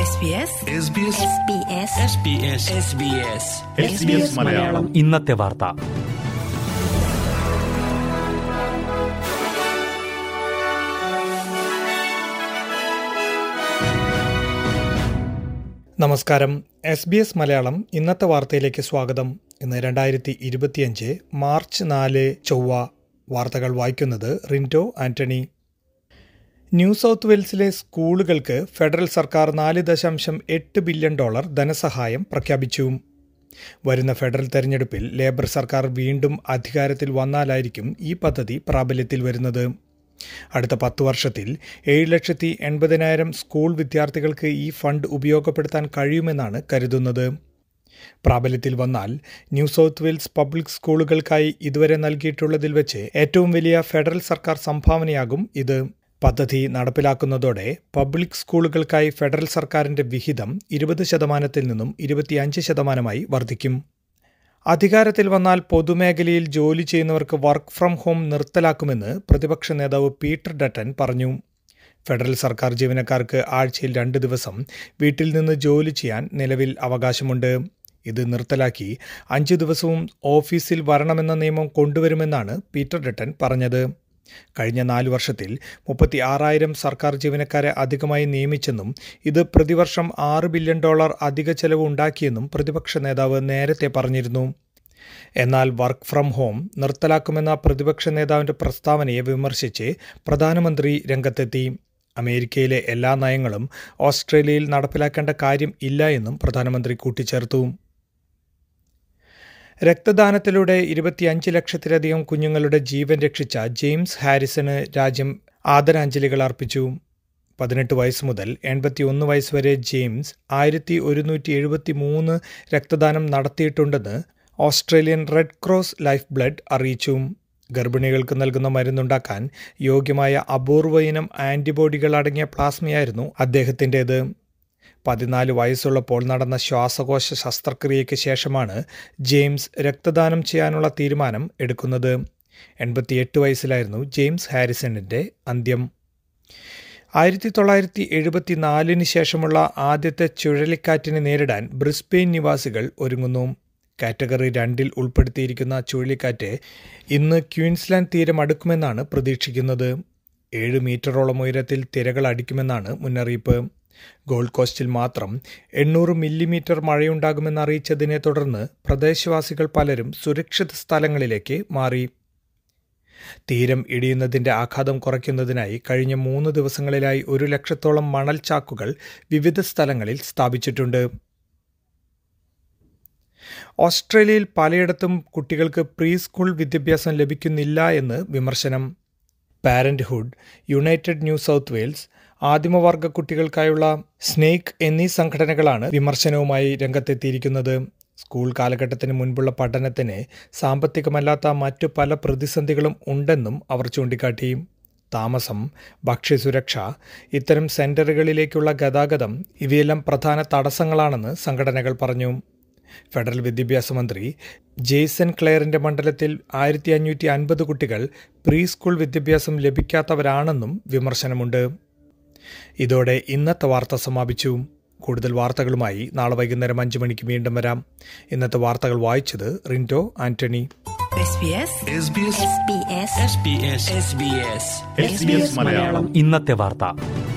മലയാളം ഇന്നത്തെ വാർത്ത നമസ്കാരം എസ് ബി എസ് മലയാളം ഇന്നത്തെ വാർത്തയിലേക്ക് സ്വാഗതം ഇന്ന് രണ്ടായിരത്തി ഇരുപത്തിയഞ്ച് മാർച്ച് നാല് ചൊവ്വ വാർത്തകൾ വായിക്കുന്നത് റിൻറ്റോ ആന്റണി ന്യൂ സൗത്ത് വെയിൽസിലെ സ്കൂളുകൾക്ക് ഫെഡറൽ സർക്കാർ നാല് ദശാംശം എട്ട് ബില്യൺ ഡോളർ ധനസഹായം പ്രഖ്യാപിച്ചു വരുന്ന ഫെഡറൽ തെരഞ്ഞെടുപ്പിൽ ലേബർ സർക്കാർ വീണ്ടും അധികാരത്തിൽ വന്നാലായിരിക്കും ഈ പദ്ധതി പ്രാബല്യത്തിൽ വരുന്നത് അടുത്ത പത്ത് വർഷത്തിൽ ഏഴ് ലക്ഷത്തി എൺപതിനായിരം സ്കൂൾ വിദ്യാർത്ഥികൾക്ക് ഈ ഫണ്ട് ഉപയോഗപ്പെടുത്താൻ കഴിയുമെന്നാണ് കരുതുന്നത് പ്രാബല്യത്തിൽ വന്നാൽ ന്യൂ സൗത്ത് വെയിൽസ് പബ്ലിക് സ്കൂളുകൾക്കായി ഇതുവരെ നൽകിയിട്ടുള്ളതിൽ വെച്ച് ഏറ്റവും വലിയ ഫെഡറൽ സർക്കാർ സംഭാവനയാകും ഇത് പദ്ധതി നടപ്പിലാക്കുന്നതോടെ പബ്ലിക് സ്കൂളുകൾക്കായി ഫെഡറൽ സർക്കാരിന്റെ വിഹിതം ഇരുപത് ശതമാനത്തിൽ നിന്നും ഇരുപത്തിയഞ്ച് ശതമാനമായി വർദ്ധിക്കും അധികാരത്തിൽ വന്നാൽ പൊതുമേഖലയിൽ ജോലി ചെയ്യുന്നവർക്ക് വർക്ക് ഫ്രം ഹോം നിർത്തലാക്കുമെന്ന് പ്രതിപക്ഷ നേതാവ് പീറ്റർ ഡട്ടൻ പറഞ്ഞു ഫെഡറൽ സർക്കാർ ജീവനക്കാർക്ക് ആഴ്ചയിൽ രണ്ട് ദിവസം വീട്ടിൽ നിന്ന് ജോലി ചെയ്യാൻ നിലവിൽ അവകാശമുണ്ട് ഇത് നിർത്തലാക്കി അഞ്ചു ദിവസവും ഓഫീസിൽ വരണമെന്ന നിയമം കൊണ്ടുവരുമെന്നാണ് പീറ്റർ ഡട്ടൻ പറഞ്ഞത് കഴിഞ്ഞ നാല് വർഷത്തിൽ മുപ്പത്തി ആറായിരം സർക്കാർ ജീവനക്കാരെ അധികമായി നിയമിച്ചെന്നും ഇത് പ്രതിവർഷം ആറ് ബില്യൺ ഡോളർ അധിക ചെലവ് ഉണ്ടാക്കിയെന്നും പ്രതിപക്ഷ നേതാവ് നേരത്തെ പറഞ്ഞിരുന്നു എന്നാൽ വർക്ക് ഫ്രം ഹോം നിർത്തലാക്കുമെന്ന പ്രതിപക്ഷ നേതാവിന്റെ പ്രസ്താവനയെ വിമർശിച്ച് പ്രധാനമന്ത്രി രംഗത്തെത്തി അമേരിക്കയിലെ എല്ലാ നയങ്ങളും ഓസ്ട്രേലിയയിൽ നടപ്പിലാക്കേണ്ട കാര്യം ഇല്ല എന്നും പ്രധാനമന്ത്രി കൂട്ടിച്ചേർത്തു രക്തദാനത്തിലൂടെ ഇരുപത്തിയഞ്ച് ലക്ഷത്തിലധികം കുഞ്ഞുങ്ങളുടെ ജീവൻ രക്ഷിച്ച ജെയിംസ് ഹാരിസണ് രാജ്യം ആദരാഞ്ജലികൾ അർപ്പിച്ചു പതിനെട്ട് വയസ്സ് മുതൽ എൺപത്തിയൊന്ന് വയസ്സ് വരെ ജെയിംസ് ആയിരത്തി ഒരുന്നൂറ്റി എഴുപത്തി മൂന്ന് രക്തദാനം നടത്തിയിട്ടുണ്ടെന്ന് Australian Red Cross Lifeblood അറിയിച്ചു ഗർഭിണികൾക്ക് നൽകുന്ന മരുന്നുണ്ടാക്കാൻ യോഗ്യമായ അപൂർവ ഇനം ആന്റിബോഡികൾ അടങ്ങിയ പ്ലാസ്മയായിരുന്നു അദ്ദേഹത്തിൻ്റേത് പതിനാല് വയസ്സുള്ളപ്പോൾ നടന്ന ശ്വാസകോശ ശസ്ത്രക്രിയയ്ക്ക് ശേഷമാണ് ജെയിംസ് രക്തദാനം ചെയ്യാനുള്ള തീരുമാനം എടുക്കുന്നത് എൺപത്തിയെട്ട് വയസ്സിലായിരുന്നു ജെയിംസ് ഹാരിസണിൻ്റെ അന്ത്യം ആയിരത്തി തൊള്ളായിരത്തി എഴുപത്തിനാലിന് ശേഷമുള്ള ആദ്യത്തെ ചുഴലിക്കാറ്റിനെ നേരിടാൻ ബ്രിസ്ബെയിൻ നിവാസികൾ ഒരുങ്ങുന്നു കാറ്റഗറി രണ്ടിൽ ഉൾപ്പെടുത്തിയിരിക്കുന്ന ചുഴലിക്കാറ്റ് ഇന്ന് ക്വീൻസ്ലാൻഡ് തീരം അടുക്കുമെന്നാണ് പ്രതീക്ഷിക്കുന്നത് ഏഴ് മീറ്ററോളം ഉയരത്തിൽ തിരകൾ അടിക്കുമെന്നാണ് മുന്നറിയിപ്പ് ഗോൾഡ് കോസ്റ്റിൽ മാത്രം എണ്ണൂറ് മില്ലിമീറ്റർ മഴയുണ്ടാകുമെന്ന് അറിയിച്ചതിനെ തുടർന്ന് പ്രദേശവാസികൾ പലരും സുരക്ഷിത സ്ഥലങ്ങളിലേക്ക് മാറി തീരം ഇടിയുന്നതിന്റെ ആഘാതം കുറയ്ക്കുന്നതിനായി കഴിഞ്ഞ മൂന്ന് ദിവസങ്ങളിലായി ഒരു ലക്ഷത്തോളം മണൽ ചാക്കുകൾ വിവിധ സ്ഥലങ്ങളിൽ സ്ഥാപിച്ചിട്ടുണ്ട് ഓസ്ട്രേലിയയിൽ പലയിടത്തും കുട്ടികൾക്ക് പ്രീ സ്കൂൾ വിദ്യാഭ്യാസം ലഭിക്കുന്നില്ല എന്ന് വിമർശനം Parenthood United New South Wales ആദിമവർഗ കുട്ടികൾക്കായുള്ള സ്നേക്ക് എന്നീ സംഘടനകളാണ് വിമർശനവുമായി രംഗത്തെത്തിയിരിക്കുന്നത് സ്കൂൾ കാലഘട്ടത്തിന് മുൻപുള്ള പഠനത്തിന് സാമ്പത്തികമല്ലാത്ത മറ്റു പല പ്രതിസന്ധികളും ഉണ്ടെന്നും അവർ ചൂണ്ടിക്കാട്ടി താമസം ഭക്ഷ്യസുരക്ഷ ഇത്തരം സെന്ററുകളിലേക്കുള്ള ഗതാഗതം ഇവയെല്ലാം പ്രധാന തടസ്സങ്ങളാണെന്ന് സംഘടനകൾ പറഞ്ഞു ഫെഡറൽ വിദ്യാഭ്യാസ മന്ത്രി ജെയ്സൺ ക്ലെയറിന്റെ മണ്ഡലത്തിൽ ആയിരത്തി അഞ്ഞൂറ്റി അൻപത് കുട്ടികൾ പ്രീ സ്കൂൾ വിദ്യാഭ്യാസം ലഭിക്കാത്തവരാണെന്നും വിമർശനമുണ്ട് ഇതോടെ ഇന്നത്തെ വാർത്ത സമാപിച്ചു കൂടുതൽ വാർത്തകളുമായി നാളെ വൈകുന്നേരം അഞ്ചു മണിക്ക് വീണ്ടും വരാം ഇന്നത്തെ വാർത്തകൾ വായിച്ചത് റിൻറ്റോ ആന്റണി മലയാളം ഇന്നത്തെ വാർത്ത